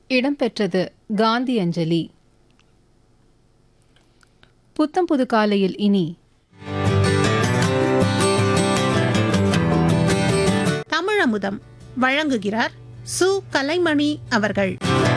இடம்பெற்றது காந்தி அஞ்சலி புத்தம் புது காலையில் இனி தமிழமுதம் வழங்குகிறார் சு கலைமணி அவர்கள்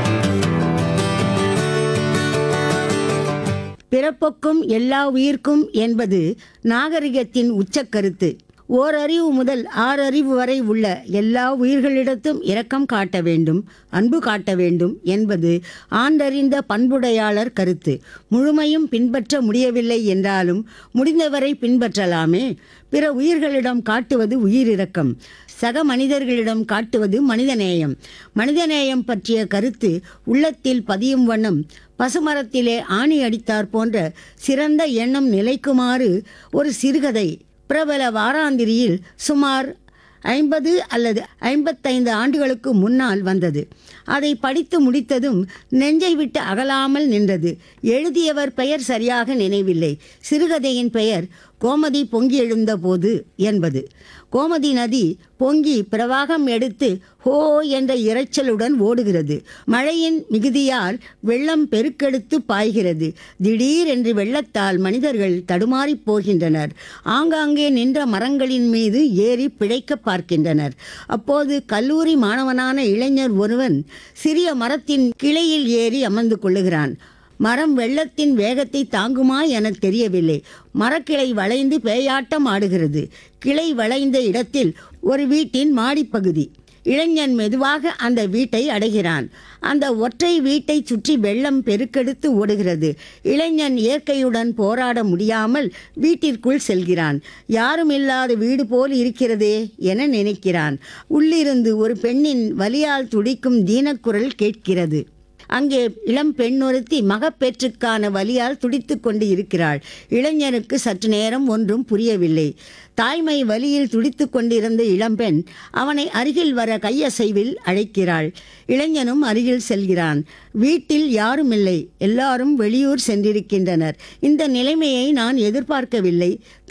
பிறப்புக்கும் எல்லா உயிர்க்கும் என்பது நாகரிகத்தின் உச்சக்கருத்து ஓரறிவு முதல் ஆறறிவு வரை உள்ள எல்லா உயிர்களிடத்தும் இரக்கம் காட்ட வேண்டும் அன்பு காட்ட வேண்டும் என்பது ஆண்டறிந்த பண்புடையாளர் கருத்து முழுமையும் பின்பற்ற முடியவில்லை என்றாலும் முடிந்தவரை பின்பற்றலாமே பிற உயிர்களிடம் காட்டுவது உயிரிரக்கம் சக மனிதர்களிடம் காட்டுவது மனிதநேயம் மனிதநேயம் பற்றிய கருத்து உள்ளத்தில் பதியும் வண்ணம் பசுமரத்திலே ஆணி அடித்தார் போன்ற சிறந்த எண்ணம் நிலைக்குமாறு ஒரு சிறுகதை பிரபல வாராந்திரியில் சுமார் ஐம்பது அல்லது ஐம்பத்தைந்து ஆண்டுகளுக்கு முன்னால் வந்தது அதை படித்து முடித்ததும் நெஞ்சை விட்டு அகலாமல் நின்றது எழுதியவர் பெயர் சரியாக நினைவில்லை சிறுகதையின் பெயர் கோமதி பொங்கி எழுந்த போது என்பது கோமதி நதி பொங்கி பிரவாகம் எடுத்து ஹோ என்ற இரைச்சலுடன் ஓடுகிறது மழையின் மிகுதியால் வெள்ளம் பெருக்கெடுத்து பாய்கிறது திடீரென்று வெள்ளத்தால் மனிதர்கள் தடுமாறிப் போகின்றனர் ஆங்காங்கே நின்ற மரங்களின் மீது ஏறி பிழைக்க பார்க்கின்றனர் அப்போது கல்லூரி மாணவனான இளைஞர் ஒருவன் சிறிய மரத்தின் கிளையில் ஏறி அமர்ந்து கொள்ளுகிறான் மரம் வெள்ளத்தின் வேகத்தை தாங்குமா என தெரியவில்லை மரக்கிளை வளைந்து பேயாட்டம் ஆடுகிறது கிளை வளைந்த இடத்தில் ஒரு வீட்டின் மாடிப்பகுதி இளைஞன் மெதுவாக அந்த வீட்டை அடைகிறான் அந்த ஒற்றை வீட்டை சுற்றி வெள்ளம் பெருக்கெடுத்து ஓடுகிறது இளைஞன் இயற்கையுடன் போராட முடியாமல் வீட்டிற்குள் செல்கிறான் யாரும் இல்லாத வீடு போல் இருக்கிறதே என நினைக்கிறான் உள்ளிருந்து ஒரு பெண்ணின் வலியால் துடிக்கும் தீனக்குரல் கேட்கிறது அங்கே இளம் பெண் ஒருத்தி மகப்பேற்றுக்கான வலியால் துடித்து கொண்டு இருக்கிறாள் இளைஞனுக்கு சற்று நேரம் ஒன்றும் புரியவில்லை தாய்மை வலியில் துடித்து கொண்டிருந்த இளம்பெண் அவனை அருகில் வர கையசைவில் அழைக்கிறாள் இளைஞனும் அருகில் செல்கிறான் வீட்டில் யாரும் இல்லை எல்லாரும் வெளியூர் சென்றிருக்கின்றனர் இந்த நிலைமையை நான் எதிர்பார்க்கவில்லை